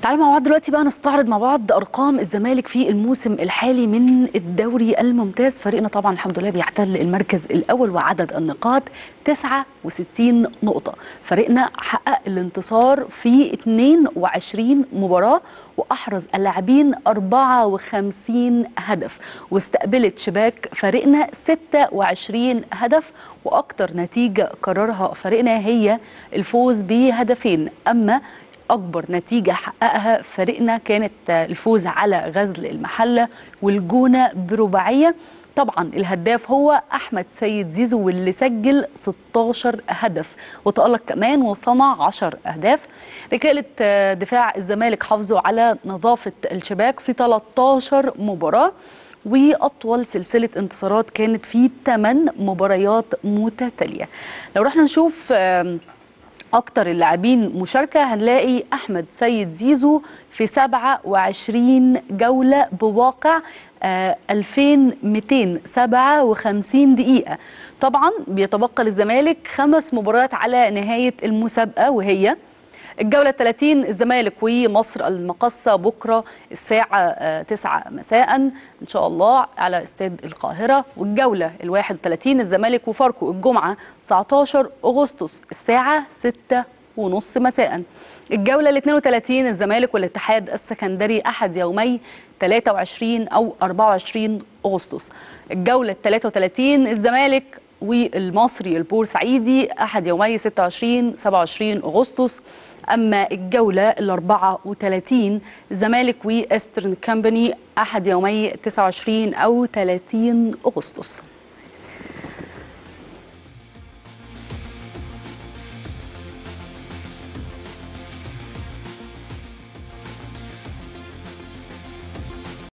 تعالوا مع بعض دلوقتي بقى نستعرض مع بعض ارقام الزمالك في الموسم الحالي من الدوري الممتاز فريقنا طبعا الحمد لله بيحتل المركز الاول وعدد النقاط 69 نقطه فريقنا حقق الانتصار في 22 مباراه واحرز اللاعبين 54 هدف واستقبلت شباك فريقنا 26 هدف واكتر نتيجه قررها فريقنا هي الفوز بهدفين اما اكبر نتيجه حققها فريقنا كانت الفوز على غزل المحله والجونه برباعيه طبعا الهداف هو احمد سيد زيزو واللي سجل 16 هدف وتالق كمان وصنع 10 اهداف رجاله دفاع الزمالك حافظوا على نظافه الشباك في 13 مباراه واطول سلسله انتصارات كانت في 8 مباريات متتاليه لو رحنا نشوف اكتر اللاعبين مشاركه هنلاقي احمد سيد زيزو في 27 جوله بواقع آه 2257 دقيقه طبعا بيتبقى للزمالك خمس مباريات على نهايه المسابقه وهي الجولة 30 الزمالك ومصر المقصة بكرة الساعة 9 مساء إن شاء الله على استاد القاهرة والجولة ال 31 الزمالك وفاركو الجمعة 19 أغسطس الساعة 6 ونص مساء الجولة ال 32 الزمالك والاتحاد السكندري أحد يومي 23 أو 24 أغسطس الجولة ال 33 الزمالك والمصري البورسعيدي أحد يومي 26 27 أغسطس أما الجولة ال 34 الزمالك وإسترن كامباني أحد يومي 29 أو 30 أغسطس